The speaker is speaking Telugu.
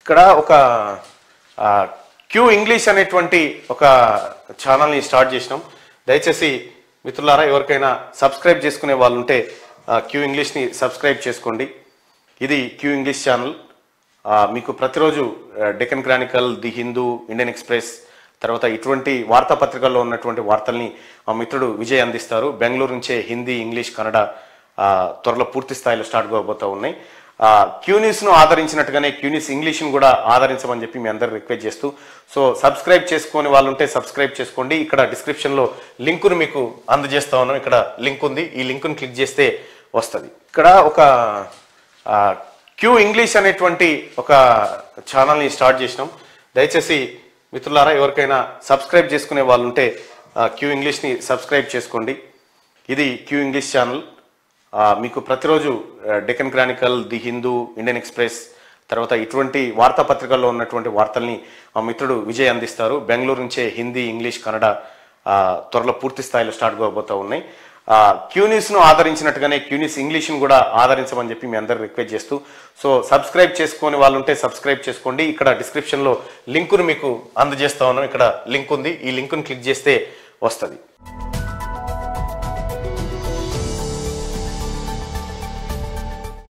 ఇక్కడ ఒక ఆ, క్యూ ఇంగ్లీష్ అనేటువంటి ఒక ఛానల్ని స్టార్ట్ చేసినాం దయచేసి మిత్రులారా ఎవరికైనా సబ్స్క్రైబ్ చేసుకునే వాళ్ళు ఉంటే ఆ, క్యూ ఇంగ్లీష్ని సబ్స్క్రైబ్ చేసుకోండి ఇది క్యూ ఇంగ్లీష్ ఛానల్ ఆ, మీకు ప్రతిరోజు ఆ, Deccan Chronicle the Hindu Indian Express తర్వాత ఇటువంటి వార్తాపత్రికల్లో ఉన్నటువంటి వార్తల్ని మా మిత్రుడు విజయ్ అందిస్తారు బెంగళూరు నుంచే హిందీ ఇంగ్లీష్ కన్నడ ఆ, త్వరలో పూర్తి స్థాయిలో స్టార్ట్ కాబోతూ ఉన్నాయి ఆ, క్యూ న్యూస్ను ఆదరించినట్టుగానే క్యూ న్యూస్ ఇంగ్లీష్ను కూడా ఆదరించమని చెప్పి మీ అందరు రిక్వెస్ట్ చేస్తూ సో సబ్స్క్రైబ్ చేసుకునే వాళ్ళు ఉంటే సబ్స్క్రైబ్ చేసుకోండి ఇక్కడ డిస్క్రిప్షన్లో లింకును మీకు అందజేస్తా ఉన్నాం ఇక్కడ లింక్ ఉంది ఈ లింకును క్లిక్ చేస్తే వస్తుంది ఇక్కడ ఒక ఆ, క్యూ ఇంగ్లీష్ అనేటువంటి ఒక ఛానల్ని స్టార్ట్ చేసినాం దయచేసి మిత్రులారా ఎవరికైనా సబ్స్క్రైబ్ చేసుకునే వాళ్ళు ఉంటే ఆ, క్యూ ఇంగ్లీష్ని సబ్స్క్రైబ్ చేసుకోండి ఇది క్యూ ఇంగ్లీష్ ఛానల్ ఆ, మీకు ప్రతిరోజు ఆ, Deccan Chronicle the Hindu Indian Express తర్వాత ఇటువంటి వార్తాపత్రికల్లో ఉన్నటువంటి వార్తల్ని మా మిత్రుడు విజయ్ అందిస్తారు బెంగళూరు నుంచే హిందీ ఇంగ్లీష్ కన్నడ ఆ, త్వరలో పూర్తి స్థాయిలో స్టార్ట్ కాబోతూ ఉన్నాయి ఆ, క్యూ న్యూస్ను ఆదరించినట్టుగానే క్యూ న్యూస్ ఇంగ్లీష్ను కూడా ఆదరించమని చెప్పి మీ అందరు రిక్వెస్ట్ చేస్తూ సో సబ్స్క్రైబ్ చేసుకునే వాళ్ళు ఉంటే సబ్స్క్రైబ్ చేసుకోండి ఇక్కడ డిస్క్రిప్షన్లో లింకును మీకు అందజేస్తా ఉన్నాం ఇక్కడ లింక్ ఉంది ఈ లింకును క్లిక్ చేస్తే వస్తుంది